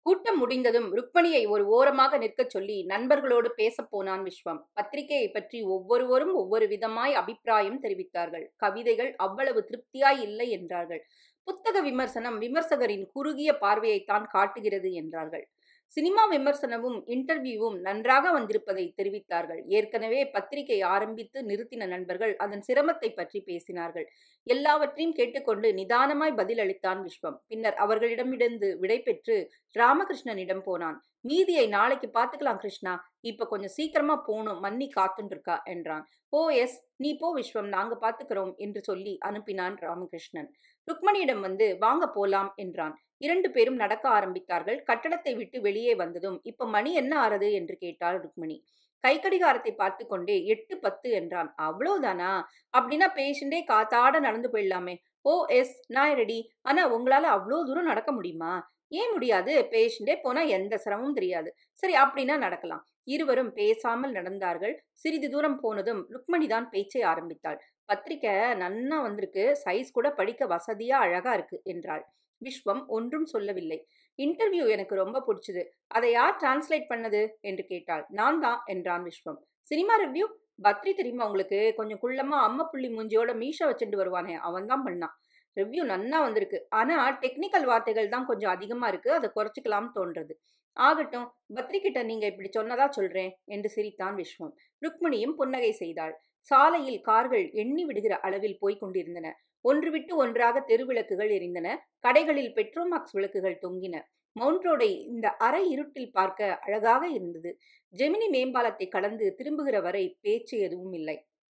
கூட்டம் முடிந்ததும் ருக்மணியை ஒரு ஓரமாக நிற்கச் சொல்லி நண்பர்களோடு பேசப் போனான் விஸ்வம் பத்திரிகையை பற்றி ஒவ்வொருவரும் ஒவ்வொரு விதமாய் அபிப்பிராயம் தெரிவித்தார்கள் கவிதைகள் அவ்வளவு திருப்தியாய் இல்லை என்றார்கள் புத்தக விமர்சனம் விமர்சகரின் குறுகிய பார்வையைத்தான் காட்டுகிறது என்றார்கள் சினிமா விமர்சனமும் இன்டர்வியூவும் நன்றாக வந்திருப்பதை தெரிவித்தார்கள் ஏற்கனவே பத்திரிகை ஆரம்பித்து நிறுத்தின நண்பர்கள் அதன் சிரமத்தை பற்றி பேசினார்கள் எல்லாவற்றையும் கேட்டுக்கொண்டு நிதானமாய் பதிலளித்தான் விஸ்வம் பின்னர் அவர்களிடமிருந்து விடை பெற்று ராமகிருஷ்ணனிடம் போனான் மீதியை நாளைக்கு பார்த்துக்கலாம் கிருஷ்ணா இப்ப கொஞ்சம் சீக்கிரமா போகணும் மன்னி காத்துட்டு இருக்கா என்றான் ஓ எஸ் நீ போ விஸ்வம் நாங்க பாத்துக்கிறோம் என்று சொல்லி அனுப்பினான் ராமகிருஷ்ணன் ருக்மணியிடம் வந்து வாங்க போலாம் என்றான் இரண்டு பேரும் நடக்க ஆரம்பித்தார்கள் கட்டடத்தை விட்டு வெளியே வந்ததும் இப்ப மணி என்ன ஆறது என்று கேட்டாள் ருக்மணி கை கடிகாரத்தை பார்த்து கொண்டே எட்டு பத்து என்றான் அவ்வளவுதானா அப்படின்னா பேஷண்டே காத்தாட நடந்து போயிடலாமே ஓ எஸ் நான் ரெடி ஆனா உங்களால அவ்வளோ தூரம் நடக்க முடியுமா ஏன் முடியாது பேஷண்டே போனா எந்த சிரமமும் தெரியாது சரி அப்படின்னா நடக்கலாம் இருவரும் பேசாமல் நடந்தார்கள் சிறிது தூரம் போனதும் ருக்மணி தான் பேச்சை ஆரம்பித்தாள் பத்திரிக்கை நன்னா வந்திருக்கு சைஸ் கூட படிக்க வசதியா அழகா இருக்கு என்றாள் விஸ்வம் ஒன்றும் சொல்லவில்லை இன்டர்வியூ எனக்கு ரொம்ப பிடிச்சது அதை யார் டிரான்ஸ்லேட் பண்ணது என்று கேட்டாள் நான் தான் என்றான் விஸ்வம் சினிமா ரிவ்யூ பத்ரி தெரியுமா உங்களுக்கு கொஞ்சம் குள்ளமா அம்மா புள்ளி மூஞ்சியோட மீஷா வச்சுட்டு வருவானே அவன் தான் பண்ணான் ரிவ்யூ நன்னா வந்திருக்கு ஆனா டெக்னிக்கல் வார்த்தைகள் தான் கொஞ்சம் அதிகமா இருக்கு அதை குறைச்சிக்கலாம்னு தோன்றது ஆகட்டும் பத்ரி கிட்ட நீங்க இப்படி சொன்னதா சொல்றேன் என்று சிரித்தான் விஸ்வம் ருக்மிணியும் புன்னகை செய்தாள் சாலையில் கார்கள் எண்ணி விடுகிற அளவில் போய்க் கொண்டிருந்தன ஒன்று விட்டு ஒன்றாக தெருவிளக்குகள் எரிந்தன கடைகளில் பெட்ரோமாக்ஸ் விளக்குகள் தொங்கின மவுண்ட் ரோடை இந்த அரை இருட்டில் பார்க்க அழகாக இருந்தது ஜெமினி மேம்பாலத்தை கடந்து திரும்புகிற வரை பேச்சு எதுவும் இல்லை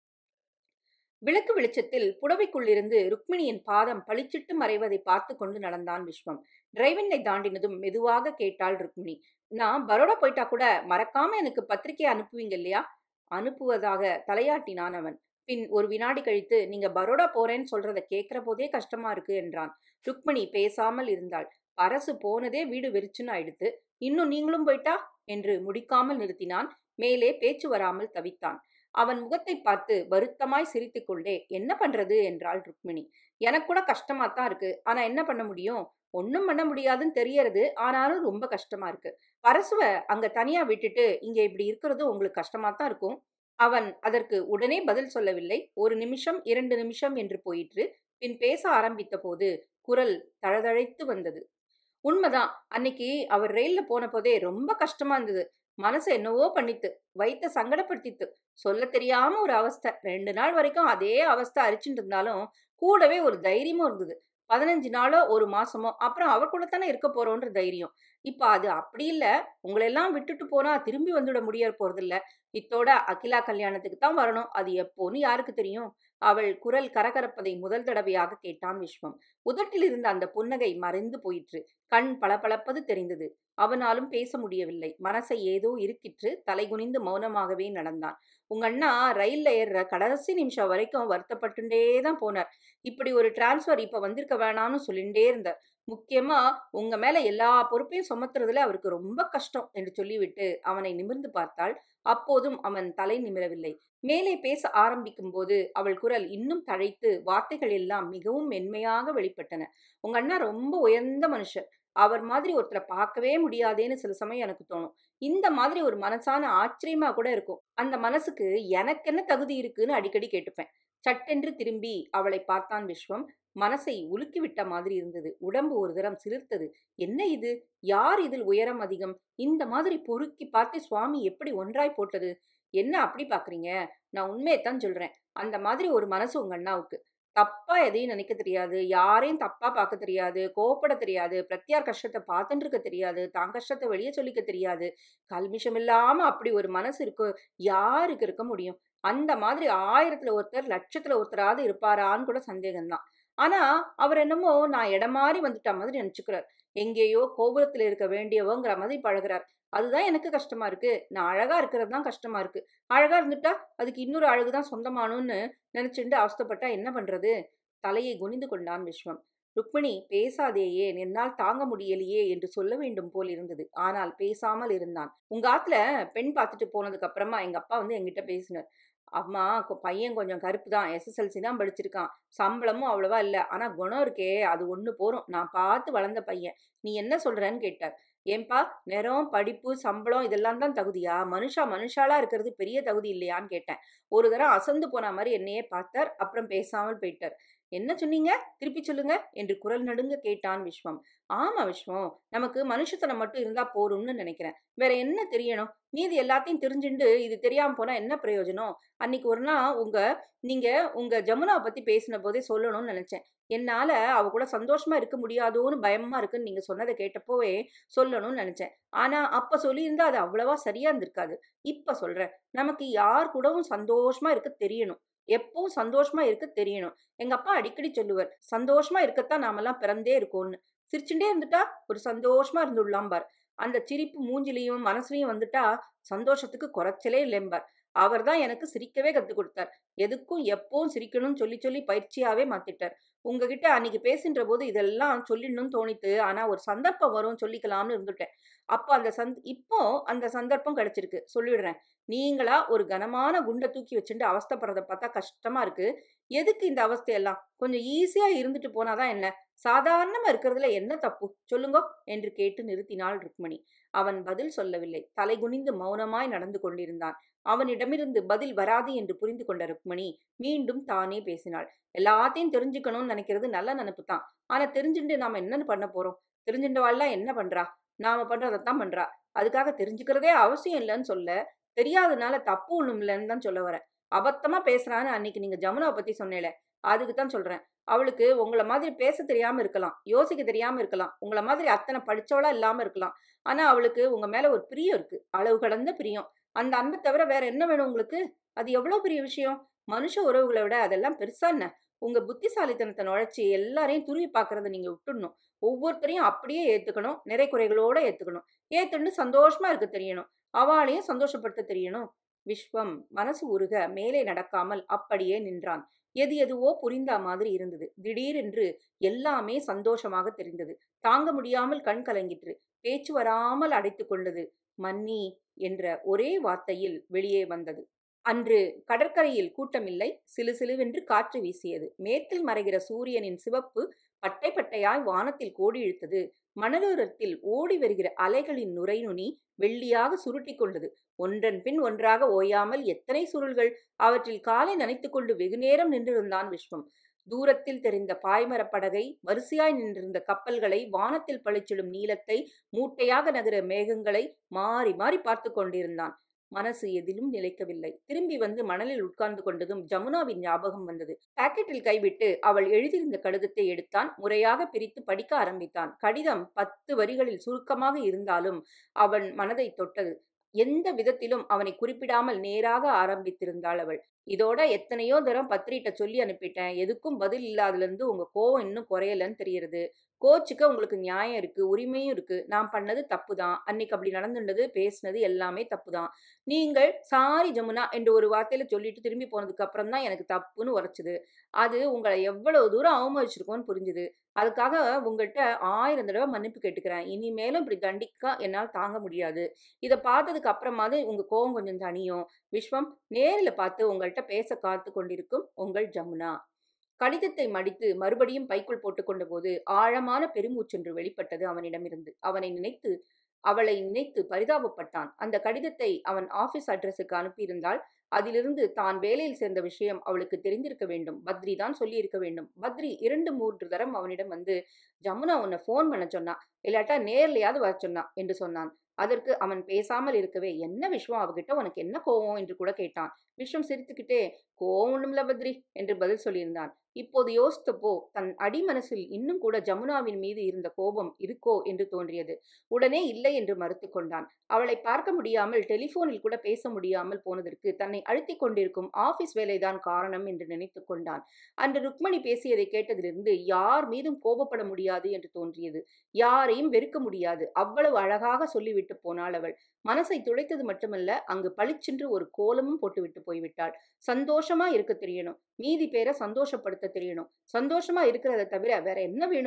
விளக்கு வெளிச்சத்தில் புடவைக்குள்ளிருந்து ருக்மிணியின் பாதம் பளிச்சிட்டு மறைவதை பார்த்து கொண்டு நடந்தான் விஸ்வம் டிரைவினை தாண்டினதும் மெதுவாக கேட்டாள் ருக்மிணி நான் பரோடா போயிட்டா கூட மறக்காம எனக்கு பத்திரிக்கை அனுப்புவீங்க இல்லையா அனுப்புவதாக தலையாட்டினான் அவன் பின் ஒரு வினாடி கழித்து நீங்க பரோடா போறேன்னு சொல்றத கேட்கிற போதே கஷ்டமா இருக்கு என்றான் ருக்மிணி பேசாமல் இருந்தாள் பரசு போனதே வீடு வெறிச்சுன்னு ஆயிடுத்து இன்னும் நீங்களும் போயிட்டா என்று முடிக்காமல் நிறுத்தினான் மேலே பேச்சு வராமல் தவித்தான் அவன் முகத்தை பார்த்து வருத்தமாய் சிரித்துக்கொண்டே என்ன பண்றது என்றாள் ருக்மிணி எனக்கு கூட கஷ்டமா தான் இருக்கு ஆனா என்ன பண்ண முடியும் ஒன்னும் பண்ண முடியாதுன்னு தெரியறது ஆனாலும் ரொம்ப கஷ்டமா இருக்கு பரசுவ அங்க தனியா விட்டுட்டு இங்க இப்படி இருக்கிறது உங்களுக்கு கஷ்டமா தான் இருக்கும் அவன் அதற்கு உடனே பதில் சொல்லவில்லை ஒரு நிமிஷம் இரண்டு நிமிஷம் என்று போயிற்று பின் பேச ஆரம்பித்த போது குரல் தழதழைத்து வந்தது உண்மைதான் அன்னைக்கு அவர் ரயில்ல போன போதே ரொம்ப கஷ்டமா இருந்தது மனசு என்னவோ பண்ணித்து வயித்த சங்கடப்படுத்தித்து சொல்ல தெரியாம ஒரு அவஸ்தை ரெண்டு நாள் வரைக்கும் அதே அவஸ்தை அரிச்சுட்டு இருந்தாலும் கூடவே ஒரு தைரியமும் இருந்தது பதினஞ்சு நாளோ ஒரு மாசமோ அப்புறம் அவர் கூட தானே இருக்க போறோன்ற தைரியம் இப்ப அது அப்படி இல்ல உங்களெல்லாம் விட்டுட்டு போனா திரும்பி வந்துட முடிய போறதில்ல இத்தோட அகிலா கல்யாணத்துக்கு தான் வரணும் அது எப்போன்னு யாருக்கு தெரியும் அவள் குரல் கரகரப்பதை முதல் தடவையாக கேட்டான் விஸ்வம் உதட்டில் இருந்த அந்த புன்னகை மறைந்து போயிற்று கண் பளபளப்பது தெரிந்தது அவனாலும் பேச முடியவில்லை மனசை ஏதோ இருக்கிற்று தலைகுனிந்து மௌனமாகவே நடந்தான் உங்க அண்ணா ரயில்ல ஏறுற கடைசி நிமிஷம் வரைக்கும் வருத்தப்பட்டுட்டே தான் போனார் இப்படி ஒரு டிரான்ஸ்ஃபர் இப்ப வந்திருக்க வேணாம்னு சொல்லிண்டே இருந்தார் முக்கியமா உங்க மேல எல்லா பொறுப்பையும் சுமத்துறதுல அவருக்கு ரொம்ப கஷ்டம் என்று சொல்லிவிட்டு அவனை நிமிர்ந்து பார்த்தாள் அப்போதும் அவன் தலை நிமிரவில்லை மேலே பேச ஆரம்பிக்கும் போது அவள் குரல் இன்னும் தழைத்து வார்த்தைகள் எல்லாம் மிகவும் மென்மையாக வெளிப்பட்டன உங்க அண்ணா ரொம்ப உயர்ந்த மனுஷர் அவர் மாதிரி ஒருத்தரை பார்க்கவே முடியாதேன்னு சில சமயம் எனக்கு தோணும் இந்த மாதிரி ஒரு மனசான ஆச்சரியமா கூட இருக்கும் அந்த மனசுக்கு எனக்கு என்ன தகுதி இருக்குன்னு அடிக்கடி கேட்டுப்பேன் சட்டென்று திரும்பி அவளை பார்த்தான் விஸ்வம் மனசை உலுக்கி விட்ட மாதிரி இருந்தது உடம்பு ஒரு தரம் சிலிர்த்தது என்ன இது யார் இதில் உயரம் அதிகம் இந்த மாதிரி பொறுக்கி பார்த்து சுவாமி எப்படி ஒன்றாய் போட்டது என்ன அப்படி பாக்குறீங்க நான் உண்மையைத்தான் சொல்றேன் அந்த மாதிரி ஒரு மனசு உங்க அண்ணாவுக்கு தப்பா எதையும் நினைக்க தெரியாது யாரையும் தப்பா பார்க்க தெரியாது கோவப்பட தெரியாது பிரத்யார் கஷ்டத்தை பார்த்துட்டு இருக்க தெரியாது தான் கஷ்டத்தை வெளியே சொல்லிக்க தெரியாது கல்மிஷம் இல்லாம அப்படி ஒரு மனசு இருக்கு யாருக்கு இருக்க முடியும் அந்த மாதிரி ஆயிரத்துல ஒருத்தர் லட்சத்துல ஒருத்தராவது இருப்பாரான்னு கூட சந்தேகம்தான் ஆனா அவர் என்னமோ நான் இடம் மாறி வந்துட்ட மாதிரி நினைச்சுக்கிறார் எங்கேயோ கோபுரத்துல இருக்க வேண்டியவங்கிற மாதிரி பழகுறார் அதுதான் எனக்கு கஷ்டமா இருக்கு நான் அழகா இருக்கிறது தான் கஷ்டமா இருக்கு அழகா இருந்துட்டா அதுக்கு இன்னொரு அழகுதான் சொந்தமானும்னு நினைச்சுட்டு அவஸ்தப்பட்டா என்ன பண்றது தலையை குனிந்து கொண்டான் விஸ்வம் ருக்மிணி பேசாதேயே என்னால் தாங்க முடியலையே என்று சொல்ல வேண்டும் போல் இருந்தது ஆனால் பேசாமல் இருந்தான் உங்க ஆத்துல பெண் பார்த்துட்டு போனதுக்கு அப்புறமா எங்க அப்பா வந்து என்கிட்ட பேசினார் அம்மா கொ- பையன் கொஞ்சம் கருப்பு தான் எஸ்எஸ்எல்சி தான் படிச்சிருக்கான் சம்பளமும் அவ்வளவா இல்லை ஆனா குணம் இருக்கே அது ஒன்று போறோம் நான் பார்த்து வளர்ந்த பையன் நீ என்ன சொல்றன்னு கேட்டார் ஏன்பா நிறம் படிப்பு சம்பளம் இதெல்லாம் தான் தகுதியா மனுஷா மனுஷாலா இருக்கிறது பெரிய தகுதி இல்லையான்னு கேட்டேன் ஒரு தரம் அசந்து போன மாதிரி என்னையே பார்த்தார் அப்புறம் பேசாமல் போயிட்டார் என்ன சொன்னீங்க திருப்பி சொல்லுங்க என்று குரல் நடுங்க கேட்டான் விஸ்வம் ஆமா விஸ்வம் நமக்கு மனுஷத்தனம் மட்டும் இருந்தா போதும்னு நினைக்கிறேன் வேற என்ன தெரியணும் மீதி எல்லாத்தையும் தெரிஞ்சுண்டு இது தெரியாம போனா என்ன பிரயோஜனம் அன்னைக்கு ஒரு நாள் உங்க நீங்க உங்க ஜமுனாவை பத்தி பேசின போதே சொல்லணும்னு நினைச்சேன் என்னால அவ கூட சந்தோஷமா இருக்க முடியாதோன்னு பயமா இருக்குன்னு நீங்க சொன்னதை கேட்டப்போவே சொல்லணும்னு நினைச்சேன் ஆனா அப்ப சொல்லியிருந்தா அது அவ்வளவா சரியா இருந்திருக்காது இப்ப சொல்றேன் நமக்கு யார் கூடவும் சந்தோஷமா இருக்க தெரியணும் எப்பவும் சந்தோஷமா இருக்க தெரியணும் எங்க அப்பா அடிக்கடி சொல்லுவார் சந்தோஷமா இருக்கத்தான் நாமெல்லாம் பிறந்தே இருக்கோம்னு சிரிச்சுட்டே இருந்துட்டா ஒரு சந்தோஷமா இருந்துடலாம் பார் அந்த சிரிப்பு மூஞ்சிலையும் மனசுலையும் வந்துட்டா சந்தோஷத்துக்கு குறைச்சலே இல்லைம்பார் அவர் தான் எனக்கு சிரிக்கவே கற்றுக் கொடுத்தார் எதுக்கும் எப்பவும் சிரிக்கணும்னு சொல்லி சொல்லி பயிற்சியாவே மாத்திட்டார் உங்ககிட்ட அன்னைக்கு பேசுன்ற போது இதெல்லாம் சொல்லிடணும்னு தோணித்து ஆனா ஒரு சந்தர்ப்பம் வரும் சொல்லிக்கலாம்னு இருந்துட்டேன் அப்போ அந்த சந்த் இப்போ அந்த சந்தர்ப்பம் கிடைச்சிருக்கு சொல்லிடுறேன் நீங்களா ஒரு கனமான குண்டை தூக்கி வச்சுட்டு அவஸ்தைப்படுறத பார்த்தா கஷ்டமா இருக்கு எதுக்கு இந்த அவஸ்தையெல்லாம் கொஞ்சம் ஈஸியா இருந்துட்டு போனாதான் என்ன சாதாரணமா இருக்கிறதுல என்ன தப்பு சொல்லுங்க என்று கேட்டு நிறுத்தினாள் ருக்மணி அவன் பதில் சொல்லவில்லை தலை குனிந்து மௌனமாய் நடந்து கொண்டிருந்தான் அவனிடமிருந்து பதில் வராது என்று புரிந்து கொண்ட ருக்மணி மீண்டும் தானே பேசினாள் எல்லாத்தையும் தெரிஞ்சுக்கணும்னு நினைக்கிறது நல்ல நினப்பு தான் ஆனா தெரிஞ்சுட்டு நாம என்னன்னு பண்ண போறோம் தெரிஞ்சுட்டவாள்லாம் என்ன பண்றா நாம பண்றதைத்தான் பண்றா அதுக்காக தெரிஞ்சுக்கிறதே அவசியம் இல்லைன்னு சொல்ல தெரியாதனால தப்பு ஒண்ணும் இல்லைன்னு தான் சொல்ல வரேன் அபத்தமா பேசுறான்னு அன்னைக்கு நீங்க ஜமுனாவை பத்தி சொன்னேல அதுக்கு தான் சொல்றேன் அவளுக்கு உங்களை மாதிரி பேச தெரியாம இருக்கலாம் யோசிக்க தெரியாம இருக்கலாம் உங்களை மாதிரி அத்தனை படிச்சவளா இல்லாம இருக்கலாம் ஆனா அவளுக்கு உங்க மேல ஒரு பிரியம் இருக்கு அளவு கடந்த பிரியம் அந்த அன்பை தவிர வேற என்ன வேணும் உங்களுக்கு அது எவ்வளவு பெரிய விஷயம் மனுஷ உறவுகளை விட அதெல்லாம் பெருசா என்ன உங்க புத்திசாலித்தனத்தை நுழைச்சி எல்லாரையும் துருவி பார்க்கறத நீங்க விட்டுடணும் ஒவ்வொருத்தரையும் அப்படியே ஏத்துக்கணும் நிறை குறைகளோட ஏத்துக்கணும் ஏத்துண்டு சந்தோஷமா இருக்க தெரியணும் அவளையும் சந்தோஷப்படுத்த தெரியணும் விஸ்வம் மனசு உருக மேலே நடக்காமல் அப்படியே நின்றான் எது எதுவோ புரிந்தா மாதிரி இருந்தது திடீரென்று எல்லாமே சந்தோஷமாக தெரிந்தது தாங்க முடியாமல் கண் கலங்கிற்று பேச்சு வராமல் அடைத்து கொண்டது மன்னி என்ற ஒரே வார்த்தையில் வெளியே வந்தது அன்று கடற்கரையில் கூட்டமில்லை சிலுசிலுவென்று காற்று வீசியது மேற்கில் மறைகிற சூரியனின் சிவப்பு பட்டை பட்டையாய் வானத்தில் கோடி இழுத்தது மணலோரத்தில் ஓடி வருகிற அலைகளின் நுரை நுனி வெள்ளியாக சுருட்டி கொண்டது ஒன்றன் பின் ஒன்றாக ஓயாமல் எத்தனை சுருள்கள் அவற்றில் காலை நனைத்துக் கொண்டு வெகுநேரம் நின்றிருந்தான் விஸ்வம் தூரத்தில் தெரிந்த பாய்மரப் படகை வரிசையாய் நின்றிருந்த கப்பல்களை வானத்தில் பளிச்சிடும் நீளத்தை மூட்டையாக நகர மேகங்களை மாறி மாறி பார்த்து கொண்டிருந்தான் மனசு எதிலும் நிலைக்கவில்லை திரும்பி வந்து மணலில் உட்கார்ந்து கொண்டதும் ஜமுனாவின் ஞாபகம் வந்தது பாக்கெட்டில் கைவிட்டு அவள் எழுதியிருந்த கடிதத்தை எடுத்தான் முறையாக பிரித்து படிக்க ஆரம்பித்தான் கடிதம் பத்து வரிகளில் சுருக்கமாக இருந்தாலும் அவன் மனதை தொட்டது எந்த விதத்திலும் அவனை குறிப்பிடாமல் நேராக ஆரம்பித்திருந்தாள் அவள் இதோட எத்தனையோ தரம் பத்திரிட்ட சொல்லி அனுப்பிட்டேன் எதுக்கும் பதில் இல்லாதுலேருந்து உங்க கோவம் இன்னும் குறையலன்னு தெரியறது கோச்சுக்க உங்களுக்கு நியாயம் இருக்கு உரிமையும் இருக்கு நான் பண்ணது தப்பு தான் அன்னைக்கு அப்படி நடந்துட்டது பேசினது எல்லாமே தப்பு தான் நீங்கள் சாரி ஜமுனா என்று ஒரு வார்த்தையில சொல்லிட்டு திரும்பி போனதுக்கு அப்புறம் தான் எனக்கு தப்புன்னு உரைச்சுது அது உங்களை எவ்வளவு தூரம் அவமதிச்சிருக்கோன்னு புரிஞ்சுது அதுக்காக உங்கள்கிட்ட ஆயிரம் தடவை மன்னிப்பு கேட்டுக்கிறேன் இனிமேலும் இப்படி தண்டிக்க என்னால் தாங்க முடியாது இதை பார்த்ததுக்கு அப்புறமாவது உங்க கோவம் கொஞ்சம் தனியும் விஸ்வம் நேரில் பார்த்து உங்கள்கிட்ட பேச காத்து கொண்டிருக்கும் உங்கள் ஜமுனா கடிதத்தை மடித்து மறுபடியும் பைக்குள் போட்டுக்கொண்ட போது ஆழமான பெருமூச்சொன்று வெளிப்பட்டது அவனிடமிருந்து அவனை நினைத்து அவளை நினைத்து பரிதாபப்பட்டான் அந்த கடிதத்தை அவன் ஆபீஸ் அட்ரஸுக்கு அனுப்பியிருந்தால் அதிலிருந்து தான் வேலையில் சேர்ந்த விஷயம் அவளுக்கு தெரிந்திருக்க வேண்டும் பத்ரி தான் சொல்லியிருக்க வேண்டும் பத்ரி இரண்டு மூன்று தரம் அவனிடம் வந்து ஜமுனா உன்னை ஃபோன் பண்ண சொன்னா இல்லாட்டா நேர்லையாவது வர சொன்னா என்று சொன்னான் அதற்கு அவன் பேசாமல் இருக்கவே என்ன விஷயம் அவகிட்ட உனக்கு என்ன கோவம் என்று கூட கேட்டான் விஸ்வம் சிரித்துக்கிட்டே கோவம் ஒண்ணுமில்ல பத்ரி என்று பதில் சொல்லியிருந்தான் இப்போது யோசித்தப்போ தன் அடிமனசில் இன்னும் கூட ஜமுனாவின் மீது இருந்த கோபம் இருக்கோ என்று தோன்றியது உடனே இல்லை என்று மறுத்து கொண்டான் அவளை பார்க்க முடியாமல் டெலிபோனில் கூட பேச முடியாமல் போனதற்கு தன்னை அழுத்திக் கொண்டிருக்கும் ஆபீஸ் வேலைதான் காரணம் என்று நினைத்து கொண்டான் அன்று ருக்மணி பேசியதை கேட்டதிலிருந்து யார் மீதும் கோபப்பட முடியாது என்று தோன்றியது யாரையும் வெறுக்க முடியாது அவ்வளவு அழகாக சொல்லிவிட்டு போனாள் அவள் மனசை துளைத்தது மட்டுமல்ல அங்கு பளிச்சென்று ஒரு கோலமும் போட்டுவிட்டு போய்விட்டாள் சந்தோஷமா இருக்க தெரியணும் மீதி பேரை சந்தோஷப்படுத்த தெரியணும் சந்தோஷமா இருக்கிறத தவிர வேற என்ன வேணும்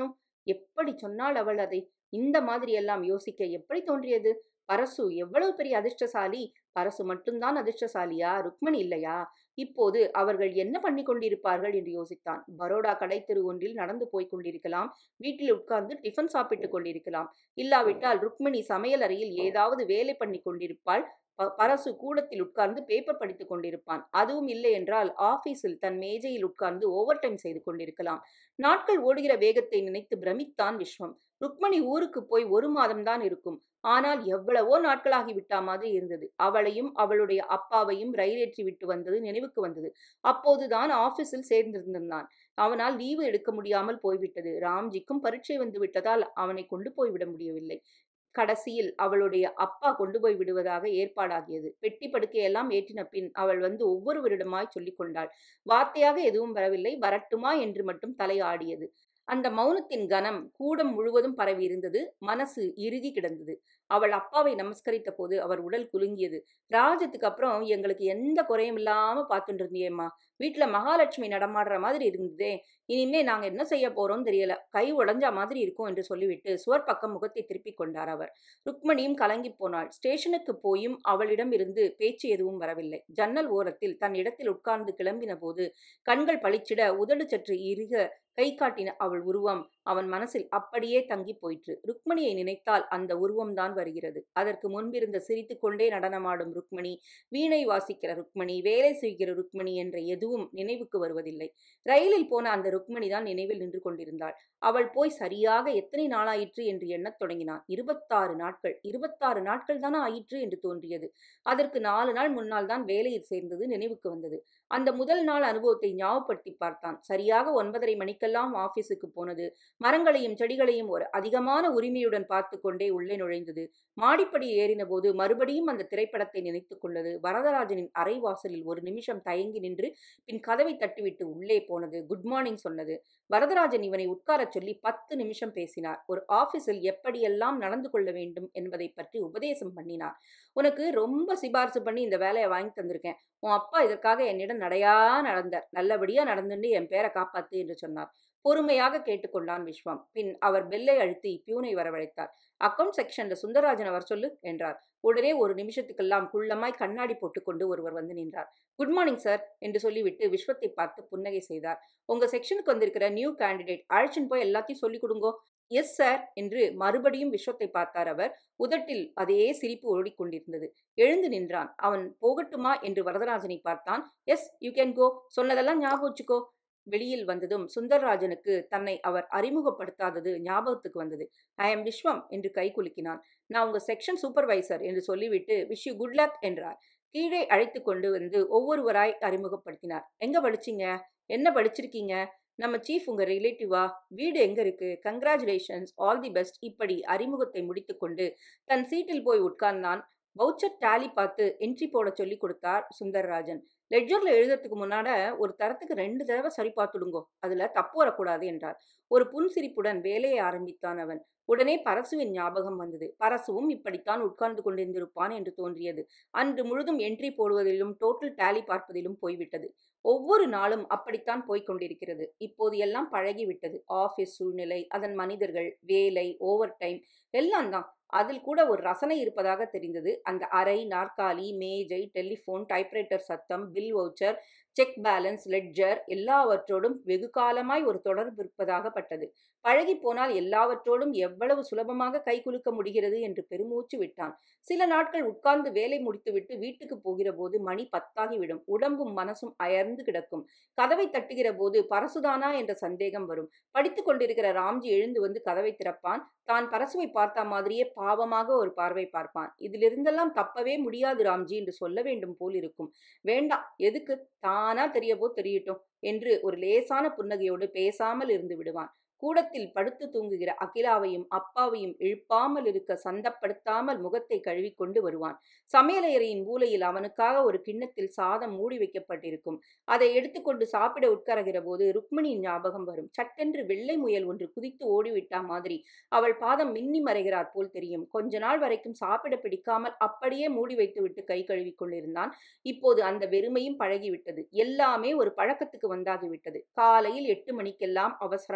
எப்படி சொன்னாள் அவள் அதை இந்த மாதிரி எல்லாம் யோசிக்க எப்படி தோன்றியது பரசு எவ்வளவு பெரிய அதிர்ஷ்டசாலி பரசு மட்டும்தான் அதிர்ஷ்டசாலியா ருக்மணி இல்லையா இப்போது அவர்கள் என்ன பண்ணி கொண்டிருப்பார்கள் என்று யோசித்தான் பரோடா கடைத்தெரு ஒன்றில் நடந்து போய் கொண்டிருக்கலாம் வீட்டில் உட்கார்ந்து டிஃபன் சாப்பிட்டுக் கொண்டிருக்கலாம் இல்லாவிட்டால் ருக்மணி சமையல் அறையில் ஏதாவது வேலை பண்ணி கொண்டிருப்பாள் ப- பரசு கூடத்தில் உட்கார்ந்து பேப்பர் படித்துக் கொண்டிருப்பான் அதுவும் இல்லை என்றால் ஆபீஸில் தன் மேஜையில் உட்கார்ந்து ஓவர் டைம் செய்து கொண்டிருக்கலாம் நாட்கள் ஓடுகிற வேகத்தை நினைத்து பிரமித்தான் விஸ்வம் ருக்மணி ஊருக்கு போய் ஒரு மாதம்தான் இருக்கும் ஆனால் எவ்வளவோ நாட்களாகி விட்டா மாதிரி இருந்தது அவளையும் அவளுடைய அப்பாவையும் ரயிலேற்றி விட்டு வந்தது நினைவுக்கு வந்தது அப்போதுதான் ஆபீஸில் சேர்ந்திருந்தான் அவனால் லீவு எடுக்க முடியாமல் போய்விட்டது ராம்ஜிக்கும் பரீட்சை வந்து விட்டதால் அவனை கொண்டு போய்விட முடியவில்லை கடைசியில் அவளுடைய அப்பா கொண்டு போய் விடுவதாக ஏற்பாடாகியது பெட்டி படுக்கையெல்லாம் ஏற்றின பின் அவள் வந்து ஒவ்வொருவரிடமாய் சொல்லிக் கொண்டாள் வார்த்தையாக எதுவும் வரவில்லை வரட்டுமா என்று மட்டும் தலை ஆடியது அந்த மௌனத்தின் கனம் கூடம் முழுவதும் பரவி இருந்தது மனசு இறுகி கிடந்தது அவள் அப்பாவை நமஸ்கரித்த போது அவர் உடல் குலுங்கியது ராஜத்துக்கு அப்புறம் எங்களுக்கு எந்த குறையும் இல்லாம பார்த்துட்டு இருந்தியேம்மா வீட்டுல மகாலட்சுமி நடமாடுற மாதிரி இருந்ததே இனிமே நாங்க என்ன செய்ய போறோம் தெரியல கை உடைஞ்சா மாதிரி இருக்கும் என்று சொல்லிவிட்டு சுவர் பக்கம் முகத்தை திருப்பிக் கொண்டார் அவர் ருக்மணியும் கலங்கி போனாள் ஸ்டேஷனுக்கு போயும் அவளிடம் இருந்து பேச்சு எதுவும் வரவில்லை ஜன்னல் ஓரத்தில் தன் இடத்தில் உட்கார்ந்து கிளம்பின போது கண்கள் பளிச்சிட உதடு சற்று இறுக கை காட்டின அவள் உருவம் அவன் மனசில் அப்படியே தங்கி போயிற்று ருக்மணியை நினைத்தால் அந்த உருவம்தான் வருகிறது அதற்கு முன்பிருந்த சிரித்துக்கொண்டே நடனமாடும் ருக்மணி வீணை வாசிக்கிற ருக்மணி வேலை செய்கிற ருக்மணி என்ற எதுவும் நினைவுக்கு வருவதில்லை ரயிலில் போன அந்த ருக்மணி தான் நினைவில் நின்று கொண்டிருந்தாள் அவள் போய் சரியாக எத்தனை நாளாயிற்று என்று எண்ணத் தொடங்கினான் இருபத்தாறு நாட்கள் இருபத்தாறு நாட்கள் தானே ஆயிற்று என்று தோன்றியது அதற்கு நாலு நாள் முன்னால் தான் வேலையில் சேர்ந்தது நினைவுக்கு வந்தது அந்த முதல் நாள் அனுபவத்தை ஞாபகப்படுத்தி பார்த்தான் சரியாக ஒன்பதரை மணிக்கெல்லாம் ஆபீஸுக்கு போனது மரங்களையும் செடிகளையும் ஒரு அதிகமான உரிமையுடன் பார்த்து கொண்டே உள்ளே நுழைந்தது மாடிப்படி ஏறின போது மறுபடியும் அந்த திரைப்படத்தை நினைத்துக் கொண்டது வரதராஜனின் அறை வாசலில் ஒரு நிமிஷம் தயங்கி நின்று பின் கதவை தட்டிவிட்டு உள்ளே போனது குட் மார்னிங் சொன்னது வரதராஜன் இவனை உட்காரச் சொல்லி பத்து நிமிஷம் பேசினார் ஒரு ஆபீஸில் எப்படியெல்லாம் நடந்து கொள்ள வேண்டும் என்பதை பற்றி உபதேசம் பண்ணினார் உனக்கு ரொம்ப சிபாரிசு பண்ணி இந்த வேலையை வாங்கி தந்திருக்கேன் உன் அப்பா இதற்காக என்னிடம் நடையா நடந்தார் நல்லபடியா நடந்துட்டு என் பேரை காப்பாத்து என்று சொன்னார் பொறுமையாக கேட்டுக்கொண்டான் விஸ்வம் பின் அவர் பெல்லை அழுத்தி பியூனை வரவழைத்தார் அக்கவுண்ட் செக்ஷன்ல சுந்தரராஜன் அவர் சொல்லு என்றார் உடனே ஒரு நிமிஷத்துக்கெல்லாம் குள்ளமாய் கண்ணாடி போட்டுக்கொண்டு ஒருவர் வந்து நின்றார் குட் மார்னிங் சார் என்று சொல்லிவிட்டு விஸ்வத்தை பார்த்து புன்னகை செய்தார் உங்க செக்ஷனுக்கு வந்திருக்கிற நியூ கேண்டிடேட் அழைச்சின்னு போய் எல்லாத்தையும் சொல்லிக் கொடுங்கோ எஸ் சார் என்று மறுபடியும் விஸ்வத்தை பார்த்தார் அவர் உதட்டில் அதே சிரிப்பு ஓடிக்கொண்டிருந்தது எழுந்து நின்றான் அவன் போகட்டுமா என்று வரதராஜனை பார்த்தான் எஸ் யூ கேன் கோ சொன்னதெல்லாம் ஞாபகம் வச்சுக்கோ வெளியில் வந்ததும் சுந்தர்ராஜனுக்கு தன்னை அவர் அறிமுகப்படுத்தாதது ஞாபகத்துக்கு வந்தது ஐ எம் விஸ்வம் என்று கை குலுக்கினான் நான் உங்க செக்ஷன் சூப்பர்வைசர் என்று சொல்லிவிட்டு விஷ் யூ குட் லக் என்றார் கீழே அழைத்து கொண்டு வந்து ஒவ்வொருவராய் அறிமுகப்படுத்தினார் எங்க படிச்சீங்க என்ன படிச்சிருக்கீங்க நம்ம சீஃப் உங்க ரிலேட்டிவா வீடு எங்க இருக்கு கங்க்ராச்சுலேஷன்ஸ் ஆல் தி பெஸ்ட் இப்படி அறிமுகத்தை முடித்துக்கொண்டு தன் சீட்டில் போய் உட்கார்ந்தான் வவுச்சர் டேலி பார்த்து என்ட்ரி போட சொல்லி கொடுத்தார் சுந்தர்ராஜன் லெட்ஜர்ல எழுதுறதுக்கு முன்னாட ஒரு தரத்துக்கு ரெண்டு தடவை சரி பார்த்துடுங்கோ அதுல தப்பு வரக்கூடாது என்றார் ஒரு புன்சிரிப்புடன் வேலையை ஆரம்பித்தான் அவன் உடனே பரசுவின் ஞாபகம் வந்தது பரசுவும் இப்படித்தான் உட்கார்ந்து கொண்டிருந்திருப்பான் என்று தோன்றியது அன்று முழுதும் என்ட்ரி போடுவதிலும் டோட்டல் டேலி பார்ப்பதிலும் போய்விட்டது ஒவ்வொரு நாளும் அப்படித்தான் போய்க் கொண்டிருக்கிறது இப்போது எல்லாம் பழகிவிட்டது ஆபீஸ் சூழ்நிலை அதன் மனிதர்கள் வேலை ஓவர் டைம் எல்லாம் தான் அதில் கூட ஒரு ரசனை இருப்பதாக தெரிந்தது அந்த அறை நாற்காலி மேஜை டெலிஃபோன் டைப்ரைட்டர் சத்தம் bill voucher cheque balance ledger எல்லாவற்றோடும் வெகு காலமாய் ஒரு தொடர்பு இருப்பதாக பட்டது பழகி போனால் எல்லாவற்றோடும் எவ்வளவு சுலபமாக கை குலுக்க முடிகிறது என்று பெருமூச்சு விட்டான் சில நாட்கள் உட்கார்ந்து வேலை முடித்துவிட்டு வீட்டுக்கு போகிற போது மணி பத்தாகிவிடும் உடம்பும் மனசும் அயர்ந்து கிடக்கும் கதவை தட்டுகிற போது பரசுதானா என்ற சந்தேகம் வரும் படித்துக் கொண்டிருக்கிற ராம்ஜி எழுந்து வந்து கதவை திறப்பான் தான் பரசுவை பார்த்த மாதிரியே பாவமாக ஒரு பார்வை பார்ப்பான் இதிலிருந்தெல்லாம் தப்பவே முடியாது ராம்ஜி என்று சொல்ல வேண்டும் போல் இருக்கும் வேண்டாம் எதுக்கு தானா தெரியவோ தெரியட்டும் என்று ஒரு லேசான புன்னகையோடு பேசாமல் இருந்து விடுவான் கூடத்தில் படுத்து தூங்குகிற அகிலாவையும் அப்பாவையும் இழுப்பாமல் இருக்க சந்தப்படுத்தாமல் முகத்தை கழுவிக்கொண்டு வருவான் சமையலறையின் மூலையில் அவனுக்காக ஒரு கிண்ணத்தில் சாதம் மூடி வைக்கப்பட்டிருக்கும் அதை எடுத்துக்கொண்டு சாப்பிட உட்கரகிற போது ருக்மிணியின் ஞாபகம் வரும் சட்டென்று வெள்ளை முயல் ஒன்று குதித்து ஓடிவிட்டா மாதிரி அவள் பாதம் மின்னி மறைகிறார் போல் தெரியும் கொஞ்ச நாள் வரைக்கும் சாப்பிட பிடிக்காமல் அப்படியே மூடி வைத்துவிட்டு கை கழுவி கொண்டிருந்தான் இப்போது அந்த வெறுமையும் பழகிவிட்டது எல்லாமே ஒரு பழக்கத்துக்கு வந்தாகிவிட்டது காலையில் எட்டு மணிக்கெல்லாம் அவசரமாய் சாப்பிட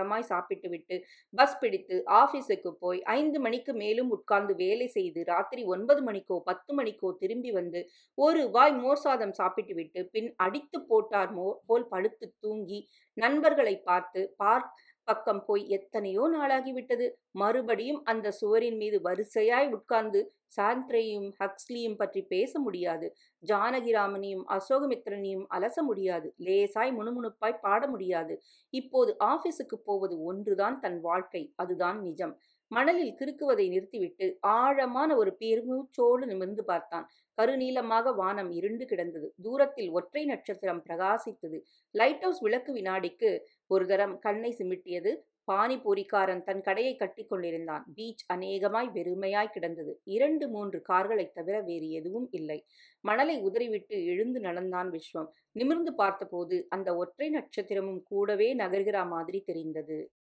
சாப்பிட்டுவிட்டு பஸ் பிடித்து ஆபீஸுக்கு போய் ஐந்து மணிக்கு மேலும் உட்கார்ந்து வேலை செய்து ராத்திரி ஒன்பது மணிக்கோ பத்து மணிக்கோ திரும்பி வந்து ஒரு வாய் மோர் சாதம் சாப்பிட்டு விட்டு பின் அடித்து போட்டார் மோ போல் படுத்து தூங்கி நண்பர்களை பார்த்து பார்க் பக்கம் போய் எத்தனையோ நாளாகிவிட்டது மறுபடியும் அந்த சுவரின் மீது வரிசையாய் உட்கார்ந்து சாந்த்ரேயும் ஹக்ஸ்லியும் பற்றி பேச முடியாது ஜானகிராமனையும் அசோகமித்ரனையும் அலச முடியாது லேசாய் முணுமுணுப்பாய் பாட முடியாது இப்போது ஆபீஸுக்கு போவது ஒன்றுதான் தன் வாழ்க்கை அதுதான் நிஜம் மணலில் கிறுக்குவதை நிறுத்திவிட்டு ஆழமான ஒரு பெருமூச்சோடு நிமிர்ந்து பார்த்தான் கருநீலமாக வானம் இருண்டு கிடந்தது தூரத்தில் ஒற்றை நட்சத்திரம் பிரகாசித்தது லைட் ஹவுஸ் விளக்கு வினாடிக்கு ஒரு தரம் கண்ணை சிமிட்டியது பானிபூரிக்காரன் தன் கடையை கட்டி கொண்டிருந்தான் பீச் அநேகமாய் வெறுமையாய் கிடந்தது இரண்டு மூன்று கார்களைத் தவிர வேறு எதுவும் இல்லை மணலை உதறிவிட்டு எழுந்து நடந்தான் விஸ்வம் நிமிர்ந்து பார்த்தபோது அந்த ஒற்றை நட்சத்திரமும் கூடவே நகர்கிற மாதிரி தெரிந்தது